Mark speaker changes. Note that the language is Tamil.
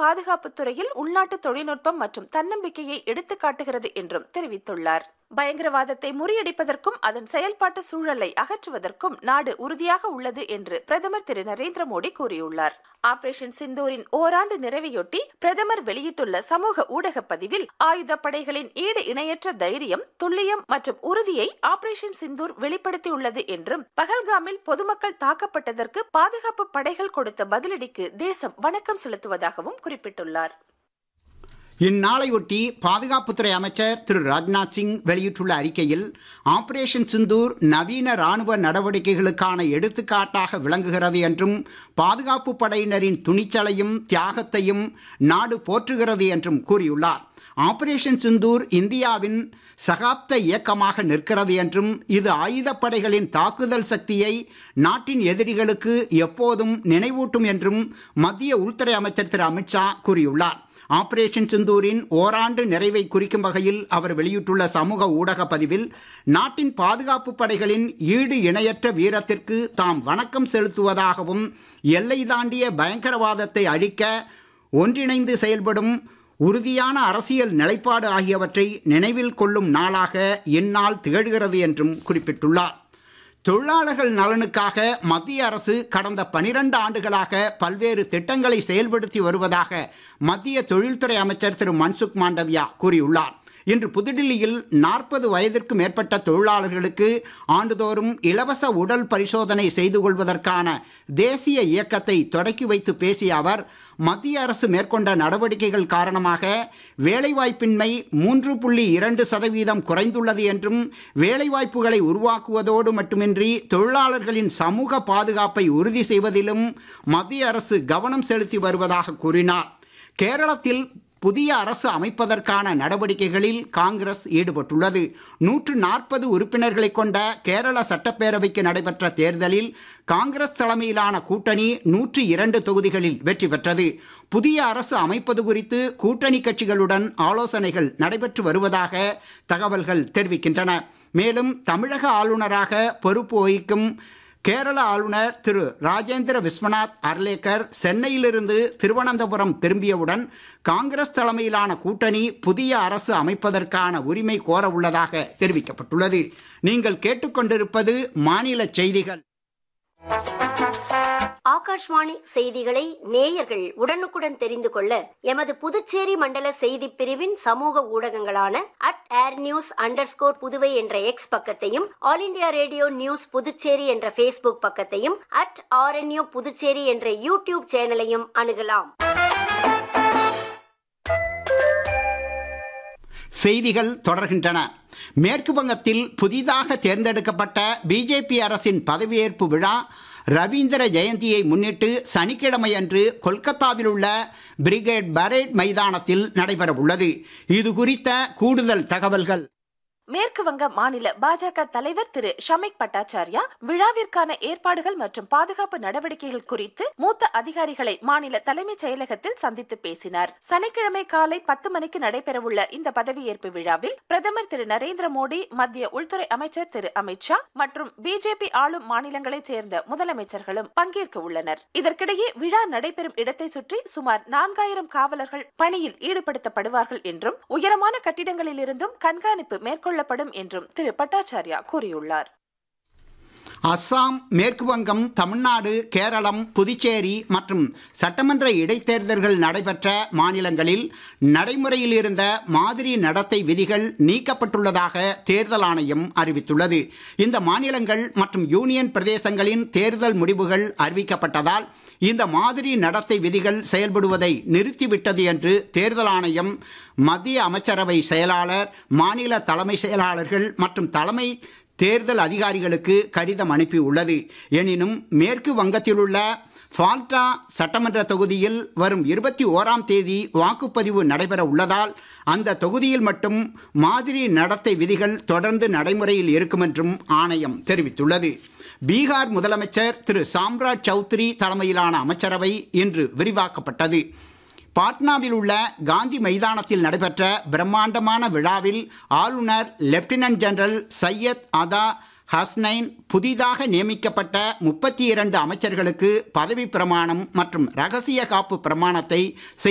Speaker 1: பாதுகாப்புத் துறையில் உள்நாட்டு தொழில்நுட்பம் மற்றும் தன்னம்பிக்கையை எடுத்துக் காட்டுகிறது என்றும் தெரிவித்துள்ளார் பயங்கரவாதத்தை முறியடிப்பதற்கும் அதன் செயல்பாட்டு சூழலை அகற்றுவதற்கும் நாடு உறுதியாக உள்ளது என்று பிரதமர் திரு நரேந்திர மோடி கூறியுள்ளார் ஆபரேஷன் சிந்தூரின் ஓராண்டு நிறைவையொட்டி பிரதமர் வெளியிட்டுள்ள சமூக ஊடக பதிவில் ஆயுதப்படைகளின் ஈடு இணையற்ற தைரியம் துல்லியம் மற்றும் உறுதியை ஆபரேஷன் சிந்தூர் வெளிப்படுத்தியுள்ளது என்றும் பகல்காமில் பொதுமக்கள் தாக்கப்பட்டதற்கு பாதுகாப்பு படைகள் கொடுத்த பதிலடிக்கு தேசம் வணக்கம் செலுத்துவதாகவும் குறிப்பிட்டுள்ளார்
Speaker 2: இந்நாளையொட்டி பாதுகாப்புத்துறை அமைச்சர் திரு ராஜ்நாத் சிங் வெளியிட்டுள்ள அறிக்கையில் ஆபரேஷன் சிந்தூர் நவீன ராணுவ நடவடிக்கைகளுக்கான எடுத்துக்காட்டாக விளங்குகிறது என்றும் பாதுகாப்பு படையினரின் துணிச்சலையும் தியாகத்தையும் நாடு போற்றுகிறது என்றும் கூறியுள்ளார் ஆபரேஷன் சிந்தூர் இந்தியாவின் சகாப்த இயக்கமாக நிற்கிறது என்றும் இது ஆயுதப்படைகளின் தாக்குதல் சக்தியை நாட்டின் எதிரிகளுக்கு எப்போதும் நினைவூட்டும் என்றும் மத்திய உள்துறை அமைச்சர் திரு அமித்ஷா கூறியுள்ளார் ஆபரேஷன் சிந்தூரின் ஓராண்டு நிறைவை குறிக்கும் வகையில் அவர் வெளியிட்டுள்ள சமூக ஊடக பதிவில் நாட்டின் பாதுகாப்பு படைகளின் ஈடு இணையற்ற வீரத்திற்கு தாம் வணக்கம் செலுத்துவதாகவும் எல்லை தாண்டிய பயங்கரவாதத்தை அழிக்க ஒன்றிணைந்து செயல்படும் உறுதியான அரசியல் நிலைப்பாடு ஆகியவற்றை நினைவில் கொள்ளும் நாளாக இந்நாள் திகழ்கிறது என்றும் குறிப்பிட்டுள்ளார் தொழிலாளர்கள் நலனுக்காக மத்திய அரசு கடந்த பனிரெண்டு ஆண்டுகளாக பல்வேறு திட்டங்களை செயல்படுத்தி வருவதாக மத்திய தொழில்துறை அமைச்சர் திரு மன்சுக் மாண்டவியா கூறியுள்ளார் இன்று புதுடில்லியில் நாற்பது வயதிற்கு மேற்பட்ட தொழிலாளர்களுக்கு ஆண்டுதோறும் இலவச உடல் பரிசோதனை செய்து கொள்வதற்கான தேசிய இயக்கத்தை தொடக்கி வைத்து பேசிய அவர் மத்திய அரசு மேற்கொண்ட நடவடிக்கைகள் காரணமாக வேலைவாய்ப்பின்மை மூன்று புள்ளி இரண்டு சதவீதம் குறைந்துள்ளது என்றும் வேலைவாய்ப்புகளை உருவாக்குவதோடு மட்டுமின்றி தொழிலாளர்களின் சமூக பாதுகாப்பை உறுதி செய்வதிலும் மத்திய அரசு கவனம் செலுத்தி வருவதாக கூறினார் கேரளத்தில் புதிய அரசு அமைப்பதற்கான நடவடிக்கைகளில் காங்கிரஸ் ஈடுபட்டுள்ளது நூற்று நாற்பது உறுப்பினர்களை கொண்ட கேரள சட்டப்பேரவைக்கு நடைபெற்ற தேர்தலில் காங்கிரஸ் தலைமையிலான கூட்டணி நூற்றி இரண்டு தொகுதிகளில் வெற்றி பெற்றது புதிய அரசு அமைப்பது குறித்து கூட்டணி கட்சிகளுடன் ஆலோசனைகள் நடைபெற்று வருவதாக தகவல்கள் தெரிவிக்கின்றன மேலும் தமிழக ஆளுநராக பொறுப்பு வகிக்கும் கேரள ஆளுநர் திரு ராஜேந்திர விஸ்வநாத் அர்லேக்கர் சென்னையிலிருந்து திருவனந்தபுரம் திரும்பியவுடன் காங்கிரஸ் தலைமையிலான கூட்டணி புதிய அரசு அமைப்பதற்கான உரிமை கோர உள்ளதாக தெரிவிக்கப்பட்டுள்ளது நீங்கள் கேட்டுக்கொண்டிருப்பது மாநில செய்திகள்
Speaker 3: ஆகாஷ்வாணி செய்திகளை நேயர்கள் உடனுக்குடன் தெரிந்து கொள்ள எமது புதுச்சேரி மண்டல செய்தி பிரிவின் சமூக ஊடகங்களான at air news under Puduvai என்ற எக்ஸ் பக்கத்தையும் all India radio news Puducherry என்ற ஃபேஸ்புக் பக்கத்தையும் அட் ஆர்என்யூ புதுச்சேரி என்ற யூடியூப் சேனலையும் அணுகலாம்
Speaker 2: செய்திகள் தொடர்கின்றன மேற்கு வங்கத்தில் புதிதாக தேர்ந்தெடுக்கப்பட்ட பிஜேபி அரசின் பதவியேற்பு விழா ரவீந்திர ஜெயந்தியை முன்னிட்டு சனிக்கிழமையன்று கொல்கத்தாவில் உள்ள பிரிகேட் பரேட் மைதானத்தில் நடைபெறவுள்ளது இது குறித்த கூடுதல் தகவல்கள்
Speaker 1: மேற்கு வங்க மாநில பாஜக தலைவர் திரு ஷமிக் பட்டாச்சார்யா விழாவிற்கான ஏற்பாடுகள் மற்றும் பாதுகாப்பு நடவடிக்கைகள் குறித்து மூத்த அதிகாரிகளை மாநில தலைமைச் செயலகத்தில் சந்தித்து பேசினார் சனிக்கிழமை காலை பத்து மணிக்கு நடைபெறவுள்ள இந்த பதவியேற்பு விழாவில் பிரதமர் திரு நரேந்திர மோடி மத்திய உள்துறை அமைச்சர் திரு அமித்ஷா மற்றும் பிஜேபி ஆளும் மாநிலங்களைச் சேர்ந்த முதலமைச்சர்களும் பங்கேற்க உள்ளனர் இதற்கிடையே விழா நடைபெறும் இடத்தை சுற்றி சுமார் நான்காயிரம் காவலர்கள் பணியில் ஈடுபடுத்தப்படுவார்கள் என்றும் உயரமான கட்டிடங்களில் இருந்தும் கண்காணிப்பு மேற்கொள்ள கொள்ளப்படும் என்றும் திரு பட்டாச்சார்யா கூறியுள்ளார்
Speaker 2: அஸ்ஸாம் மேற்கு வங்கம் தமிழ்நாடு கேரளம் புதுச்சேரி மற்றும் சட்டமன்ற இடைத்தேர்தல்கள் நடைபெற்ற மாநிலங்களில் நடைமுறையில் இருந்த மாதிரி நடத்தை விதிகள் நீக்கப்பட்டுள்ளதாக தேர்தல் ஆணையம் அறிவித்துள்ளது இந்த மாநிலங்கள் மற்றும் யூனியன் பிரதேசங்களின் தேர்தல் முடிவுகள் அறிவிக்கப்பட்டதால் இந்த மாதிரி நடத்தை விதிகள் செயல்படுவதை நிறுத்திவிட்டது என்று தேர்தல் ஆணையம் மத்திய அமைச்சரவை செயலாளர் மாநில தலைமை செயலாளர்கள் மற்றும் தலைமை தேர்தல் அதிகாரிகளுக்கு கடிதம் அனுப்பியுள்ளது எனினும் மேற்கு வங்கத்தில் உள்ள ஃபால்டா சட்டமன்ற தொகுதியில் வரும் இருபத்தி ஓராம் தேதி வாக்குப்பதிவு நடைபெற உள்ளதால் அந்த தொகுதியில் மட்டும் மாதிரி நடத்தை விதிகள் தொடர்ந்து நடைமுறையில் இருக்கும் என்றும் ஆணையம் தெரிவித்துள்ளது பீகார் முதலமைச்சர் திரு சாம்ராஜ் சௌத்ரி தலைமையிலான அமைச்சரவை இன்று விரிவாக்கப்பட்டது பாட்னாவில் உள்ள காந்தி மைதானத்தில் நடைபெற்ற பிரம்மாண்டமான விழாவில் ஆளுநர் லெப்டினன்ட் ஜெனரல் சையத் அதா ஹஸ்னைன் புதிதாக நியமிக்கப்பட்ட முப்பத்தி இரண்டு அமைச்சர்களுக்கு பதவி பிரமாணம் மற்றும் ரகசிய காப்பு பிரமாணத்தை